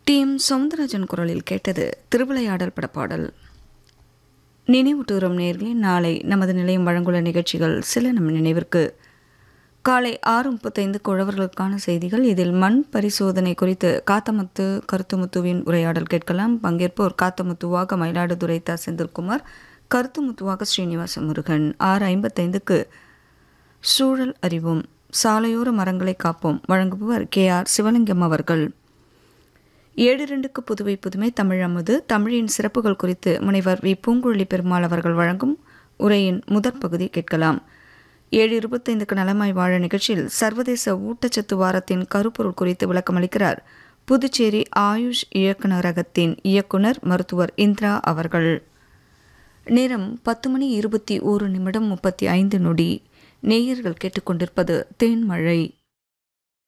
D M Soundararajan குரலில் கேட்டது திருவிளையாடல் படப்பாடல் நினைவூட்டுகிறோம் நேர்களே நாளை நமது நிலையம் வழங்குள்ள நிகழ்ச்சிகள் சில நம் நினைவிற்கு காலை ஆறு முப்பத்தைந்துக்கு உழவர்களுக்கான செய்திகள் இதில் மண் பரிசோதனை குறித்து காத்தமுத்து கருத்துமுத்துவின் உரையாடல் கேட்கலாம் பங்கேற்போர் காத்தமுத்துவாக மயிலாடுதுறை த செந்தில்குமார் கருத்துமுத்துவாக ஸ்ரீனிவாச முருகன் ஆறு ஐம்பத்தைந்துக்கு சூழல் அறிவோம் சாலையோர மரங்களை காப்போம் வழங்குபவர் கே ஆர் சிவலிங்கம் அவர்கள் ஏழு இரண்டுக்கு புதுவை புதுமை தமிழ் அமுது தமிழின் சிறப்புகள் குறித்து முனைவர் வி பூங்குழலி பெருமாள் அவர்கள் வழங்கும் உரையின் முதற் பகுதி கேட்கலாம் ஏழு இருபத்தைந்துக்கு நலமாய் வாழ நிகழ்ச்சியில் சர்வதேச ஊட்டச்சத்து வாரத்தின் கருப்பொருள் குறித்து விளக்கமளிக்கிறார் புதுச்சேரி ஆயுஷ் இயக்குநரகத்தின் இயக்குனர் மருத்துவர் இந்திரா அவர்கள் நேரம் பத்து மணி இருபத்தி ஓரு நிமிடம் முப்பத்தி ஐந்து நொடி நேயர்கள் கேட்டுக்கொண்டிருப்பது தேன்மழை